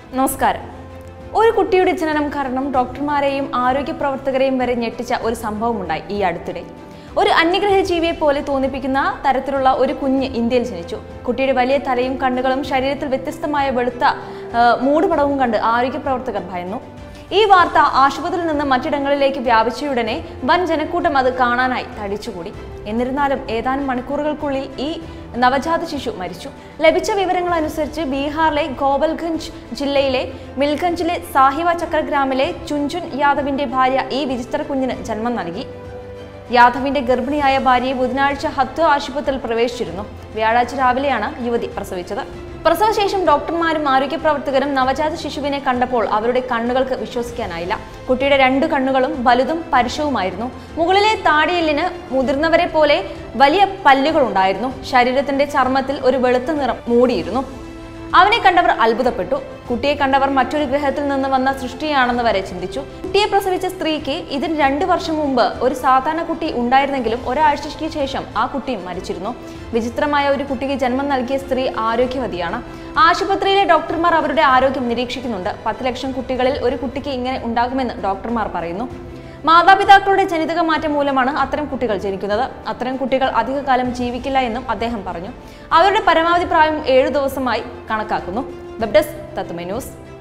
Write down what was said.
നമസ്കാരം ഒരു കുട്ടിയുടെ ജനനം കാരണം ഡോക്ടർമാരെയും ആരോഗ്യ പ്രവർത്തകരെയും വരെ ഞെട്ടിച്ച ഒരു സംഭവമുണ്ടായി ഈ അടുത്തിടെ ഒരു അന്യഗ്രഹ ജീവിയെ പോലെ തോന്നിപ്പിക്കുന്ന തരത്തിലുള്ള ഒരു കുഞ്ഞ് ഇന്ത്യയിൽ ജനിച്ചു കുട്ടിയുടെ വലിയ തലയും കണ്ണുകളും ശരീരത്തിൽ വ്യത്യസ്തമായ വെളുത്ത ആ, മൂടുപടവും കണ്ട് ആരോഗ്യ പ്രവർത്തകർ ഭയന്നു ഈ വാർത്ത ആശുപത്രിയിൽ നിന്ന് മറ്റിടങ്ങളിലേക്ക് വ്യാപിച്ചയുടനെ വൻ ജനക്കൂട്ടം അത് കാണാനായി തടിച്ചുകൂടി എന്നിരുന്നാലും ഏതാനും മണിക്കൂറുകൾക്കുള്ളിൽ ഈ നവജാത ശിശു മരിച്ചു ലഭിച്ച വിവരങ്ങൾ അനുസരിച്ച് ബീഹാറിലെ ഗോപൽഗഞ്ച് ജില്ലയിലെ മിൽഗഞ്ചിലെ സാഹിവ ചക്ര ഗ്രാമിലെ ചുൻചുൻ യാദവിന്റെ ഭാര്യ ഈ വിചിത്ര കുഞ്ഞിന് ജന്മം നൽകി യാദവിന്റെ ഗർഭിണിയായ ഭാര്യയെ ബുധനാഴ്ച ഹത്വ ആശുപത്രിയിൽ പ്രവേശിച്ചിരുന്നു വ്യാഴാഴ്ച രാവിലെയാണ് യുവതി പ്രസവിച്ചത് പ്രസവശേഷം ഡോക്ടർമാരും ആരോഗ്യ പ്രവർത്തകരും നവജാത ശിശുവിനെ കണ്ടപ്പോൾ അവരുടെ കണ്ണുകൾക്ക് വിശ്വസിക്കാനായില്ല കുട്ടിയുടെ രണ്ട് കണ്ണുകളും വലുതും പരുഷവുമായിരുന്നു മുകളിലെ താടിയെല്ലിന് മുതിർന്നവരെ പോലെ വലിയ പല്ലുകളുണ്ടായിരുന്നു ശരീരത്തിന്റെ ചർമ്മത്തിൽ ഒരു വെളുത്ത നിറം മൂടിയിരുന്നു അവനെ കണ്ടവർ അത്ഭുതപ്പെട്ടു കുട്ടിയെ കണ്ടവർ മറ്റൊരു ഗ്രഹത്തിൽ നിന്ന് വന്ന സൃഷ്ടിയാണെന്ന് വരെ ചിന്തിച്ചു കുട്ടിയെ പ്രസവിച്ച സ്ത്രീക്ക് ഇതിന് രണ്ട് വർഷം മുമ്പ് ഒരു സാധാരണ കുട്ടി ഉണ്ടായിരുന്നെങ്കിലും ഒരാഴ്ചയ്ക്ക് ശേഷം ആ കുട്ടിയും മരിച്ചിരുന്നു വിചിത്രമായ ഒരു കുട്ടിക്ക് ജന്മം നൽകിയ സ്ത്രീ ആരോഗ്യവതിയാണ് ആശുപത്രിയിലെ ഡോക്ടർമാർ അവരുടെ ആരോഗ്യം നിരീക്ഷിക്കുന്നുണ്ട് പത്ത് ലക്ഷം കുട്ടികളിൽ ഒരു കുട്ടിക്ക് ഇങ്ങനെ ഉണ്ടാകുമെന്ന് ഡോക്ടർമാർ പറയുന്നു മാതാപിതാക്കളുടെ ജനിതക മാറ്റം മൂലമാണ് അത്തരം കുട്ടികൾ ജനിക്കുന്നത് അത്തരം കുട്ടികൾ അധികകാലം ജീവിക്കില്ല എന്നും അദ്ദേഹം പറഞ്ഞു അവരുടെ പരമാവധി പ്രായം ഏഴു ദിവസമായി കണക്കാക്കുന്നു വെബ് ഡെസ്ക് തത്തുമൈ ന്യൂസ്